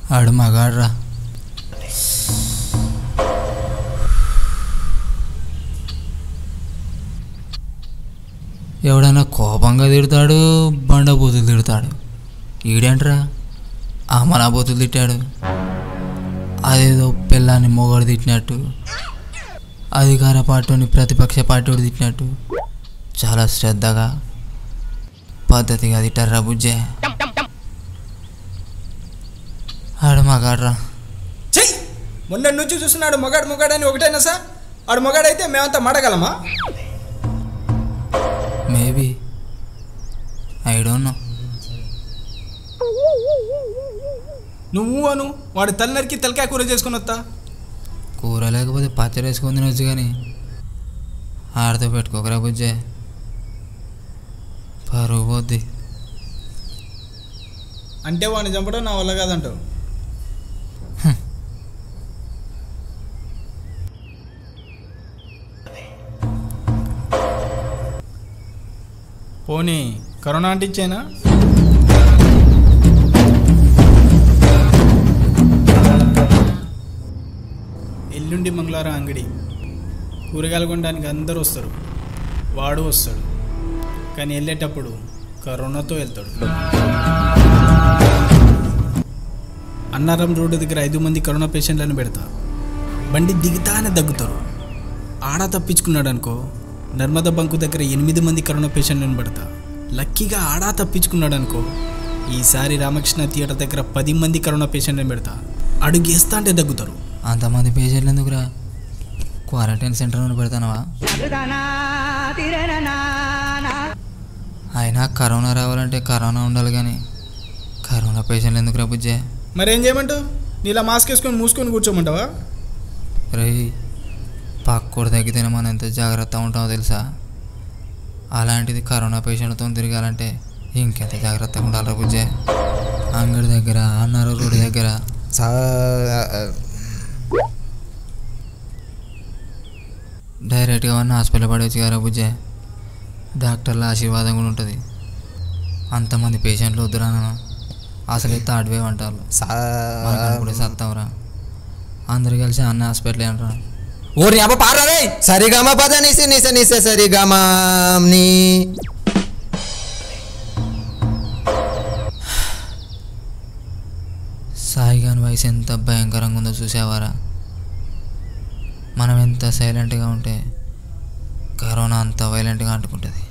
ఆడు మగాడ్రా ఎవడైనా కోపంగా తిడతాడు బండబూతులు తిడతాడు ఈడేంట్రా అమనా బూతులు తిట్టాడు అదేదో పిల్లాన్ని మొగడు తిట్టినట్టు అధికార పార్టీని ప్రతిపక్ష పార్టీ తిట్టినట్టు చాలా శ్రద్ధగా పద్ధతిగా తిట్టారా బుజ్జే ఆడు మగాడ్రా చెయ్యి మొన్న నుంచి చూస్తున్నాడు మొగాడు మొగాడు అని ఒకటేనా సార్ ఆడు మొగాడైతే మేమంతా మడగలమా మేబీ ఐ డోంట్ నో నువ్వు అను వాడు తల్లరికి తలకాయ కూర చేసుకుని వస్తా కూర లేకపోతే పచ్చడి వేసుకొని తినొచ్చు కానీ ఆడితో పెట్టుకోకరా బుజ్జే పరువు పోద్ది అంటే వాడిని చంపడం నా వల్ల కాదంటావు పోనీ కరోనా అంటించేనా ఎల్లుండి మంగళవారం అంగడి కూరగాయలు కొనడానికి అందరూ వస్తారు వాడు వస్తాడు కానీ వెళ్ళేటప్పుడు కరోనాతో వెళ్తాడు అన్నారం రోడ్డు దగ్గర ఐదు మంది కరోనా పేషెంట్లను పెడతా బండి దిగుతానే దగ్గుతారు ఆడ తప్పించుకున్నాడు అనుకో నర్మదా బంకు దగ్గర ఎనిమిది మంది కరోనా పేషెంట్లను పెడతా లక్కీగా ఆడా తప్పించుకున్నాడు అనుకో ఈసారి రామకృష్ణ థియేటర్ దగ్గర పది మంది కరోనా పేషెంట్లను పెడతా అడుగేస్తా అంటే దగ్గుతారు అంతమంది పేషెంట్లు ఎందుకురా క్వారంటైన్ సెంటర్లో పెడతానవా అయినా కరోనా రావాలంటే కరోనా ఉండాలి కానీ కరోనా పేషెంట్లు ఎందుకురా బుజ్జే మరేం చేయమంటావు నీలా మాస్క్ వేసుకొని మూసుకొని కూర్చోమంటావా రే పక్కోడు తగ్గితేనే మనం ఎంత జాగ్రత్త ఉంటామో తెలుసా అలాంటిది కరోనా పేషెంట్తో తిరగాలంటే ఇంకెంత జాగ్రత్తగా ఉండాలి బుజ్జే అంగడి దగ్గర అన్నారు రోడ్డు దగ్గర డైరెక్ట్గా ఉన్న హాస్పిటల్ పడవచ్చు కదా బుజ్జే డాక్టర్ల ఆశీర్వాదం కూడా ఉంటుంది అంతమంది పేషెంట్లు వద్దురా నాన్న. అసలు థర్డ్ వేవ్ అంటారు మనకు కూడా సత్తావురా అందరు కలిసి అన్న హాస్పిటల్ అంటారా ఓరి అబ్బ పారా రే సరిగమ పద నిసి నిస నిస సరిగమ నీ సాయిగాని వయసు ఎంత భయంకరంగా ఉందో చూసావారా మనం ఎంత సైలెంట్గా ఉంటే కరోనా అంత వైలెంట్గా అంటుకుంటుంది